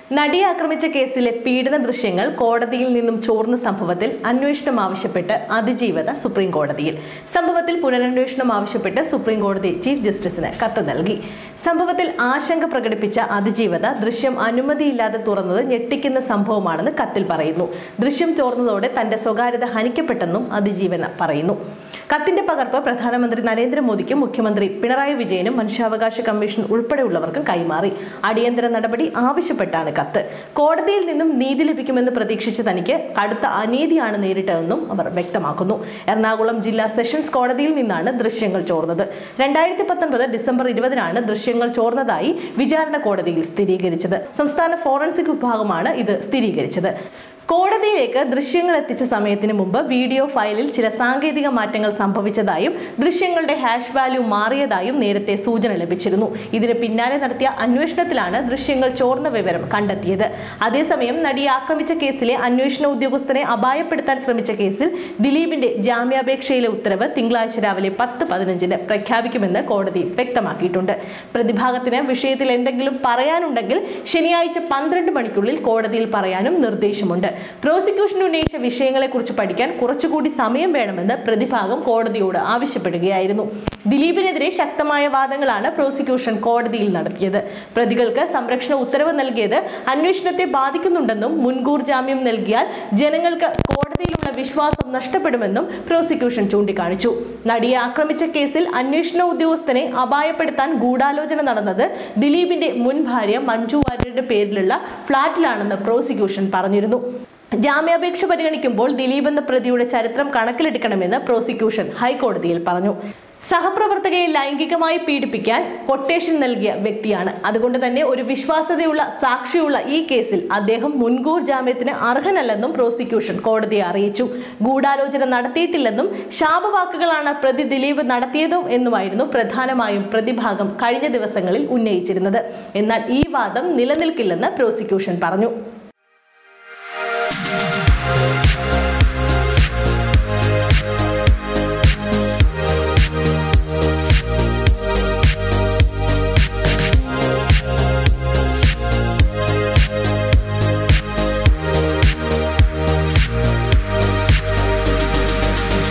നടിയെ ആക്രമിച്ച കേസിലെ പീഡന ദൃശ്യങ്ങൾ കോടതിയിൽ നിന്നും ചോർന്ന സംഭവത്തിൽ അന്വേഷണം ആവശ്യപ്പെട്ട് അതിജീവത സുപ്രീം കോടതിയിൽ സംഭവത്തിൽ പുനരന്വേഷണം ആവശ്യപ്പെട്ട് സുപ്രീം കോടതി ചീഫ് ജസ്റ്റിസിന് കത്ത് നൽകി സംഭവത്തിൽ ആശങ്ക പ്രകടിപ്പിച്ച അതിജീവത ദൃശ്യം അനുമതിയില്ലാതെ തുറന്നത് ഞെട്ടിക്കുന്ന സംഭവമാണെന്ന് കത്തിൽ പറയുന്നു ദൃശ്യം ചോർന്നതോടെ തന്റെ സ്വകാര്യത ഹനിക്കപ്പെട്ടെന്നും അതിജീവന പറയുന്നു കത്തിന്റെ പകർപ്പ് പ്രധാനമന്ത്രി നരേന്ദ്രമോദിക്കും മുഖ്യമന്ത്രി പിണറായി വിജയനും മനുഷ്യാവകാശ കമ്മീഷൻ ഉൾപ്പെടെയുള്ളവർക്കും കൈമാറി അടിയന്തര നടപടി ആവശ്യപ്പെട്ടാണ് കത്ത് കോടതിയിൽ നിന്നും നീതി ലഭിക്കുമെന്ന് പ്രതീക്ഷിച്ച തനിക്ക് കടുത്ത അനീതിയാണ് നേരിട്ടതെന്നും അവർ വ്യക്തമാക്കുന്നു എറണാകുളം ജില്ലാ സെഷൻസ് കോടതിയിൽ നിന്നാണ് ദൃശ്യങ്ങൾ ചോർന്നത് രണ്ടായിരത്തി പത്തൊൻപത് ഡിസംബർ ഇരുപതിനാണ് ദൃശ്യങ്ങൾ ചോർന്നതായി വിചാരണ കോടതിയിൽ സ്ഥിരീകരിച്ചത് സംസ്ഥാന ഫോറൻസിക് വിഭാഗമാണ് ഇത് സ്ഥിരീകരിച്ചത് കോടതിയിലേക്ക് ദൃശ്യങ്ങൾ എത്തിച്ച സമയത്തിന് മുമ്പ് വീഡിയോ ഫയലിൽ ചില സാങ്കേതിക മാറ്റങ്ങൾ സംഭവിച്ചതായും ദൃശ്യങ്ങളുടെ ഹാഷ് വാല്യൂ മാറിയതായും നേരത്തെ സൂചന ലഭിച്ചിരുന്നു ഇതിന് പിന്നാലെ നടത്തിയ അന്വേഷണത്തിലാണ് ദൃശ്യങ്ങൾ ചോർന്ന വിവരം കണ്ടെത്തിയത് അതേസമയം നടിയെ ആക്രമിച്ച കേസിലെ അന്വേഷണ ഉദ്യോഗസ്ഥനെ അപായപ്പെടുത്താൻ ശ്രമിച്ച കേസിൽ ദിലീപിന്റെ ജാമ്യാപേക്ഷയിലെ ഉത്തരവ് തിങ്കളാഴ്ച രാവിലെ പത്ത് പതിനഞ്ചിന് പ്രഖ്യാപിക്കുമെന്ന് കോടതി വ്യക്തമാക്കിയിട്ടുണ്ട് പ്രതിഭാഗത്തിന് വിഷയത്തിൽ എന്തെങ്കിലും പറയാനുണ്ടെങ്കിൽ ശനിയാഴ്ച പന്ത്രണ്ട് മണിക്കുള്ളിൽ കോടതിയിൽ പറയാനും നിർദ്ദേശമുണ്ട് പ്രോസിക്യൂഷൻ ഉന്നയിച്ച വിഷയങ്ങളെക്കുറിച്ച് പഠിക്കാൻ കുറച്ചുകൂടി സമയം വേണമെന്ന് പ്രതിഭാഗം കോടതിയോട് ആവശ്യപ്പെടുകയായിരുന്നു ദിലീപിനെതിരെ ശക്തമായ വാദങ്ങളാണ് പ്രോസിക്യൂഷൻ കോടതിയിൽ നടത്തിയത് പ്രതികൾക്ക് സംരക്ഷണ ഉത്തരവ് നൽകിയത് അന്വേഷണത്തെ ബാധിക്കുന്നുണ്ടെന്നും മുൻകൂർ ജാമ്യം നൽകിയാൽ ജനങ്ങൾക്ക് കോടതിയിലുള്ള വിശ്വാസം നഷ്ടപ്പെടുമെന്നും പ്രോസിക്യൂഷൻ ചൂണ്ടിക്കാണിച്ചു നടിയെ ആക്രമിച്ച കേസിൽ അന്വേഷണ ഉദ്യോഗസ്ഥനെ അപായപ്പെടുത്താൻ ഗൂഢാലോചന നടന്നത് ദിലീപിന്റെ മുൻ ഭാര്യ മഞ്ജു വാര്യരുടെ പേരിലുള്ള ഫ്ളാറ്റിലാണെന്ന് പ്രോസിക്യൂഷൻ പറഞ്ഞിരുന്നു ജാമ്യാപേക്ഷ പരിഗണിക്കുമ്പോൾ ദിലീപ് എന്ന പ്രതിയുടെ ചരിത്രം കണക്കിലെടുക്കണമെന്ന് പ്രോസിക്യൂഷൻ ഹൈക്കോടതിയിൽ പറഞ്ഞു സഹപ്രവർത്തകയെ ലൈംഗികമായി പീഡിപ്പിക്കാൻ കൊട്ടേഷൻ നൽകിയ വ്യക്തിയാണ് അതുകൊണ്ട് തന്നെ ഒരു വിശ്വാസ്യതയുള്ള സാക്ഷിയുള്ള ഈ കേസിൽ അദ്ദേഹം മുൻകൂർ ജാമ്യത്തിന് അർഹനല്ലെന്നും പ്രോസിക്യൂഷൻ കോടതിയെ അറിയിച്ചു ഗൂഢാലോചന നടത്തിയിട്ടില്ലെന്നും ശാപവാക്കുകളാണ് പ്രതി ദിലീപ് നടത്തിയതും എന്നുമായിരുന്നു പ്രധാനമായും പ്രതിഭാഗം കഴിഞ്ഞ ദിവസങ്ങളിൽ ഉന്നയിച്ചിരുന്നത് എന്നാൽ ഈ വാദം നിലനിൽക്കില്ലെന്ന് പ്രോസിക്യൂഷൻ പറഞ്ഞു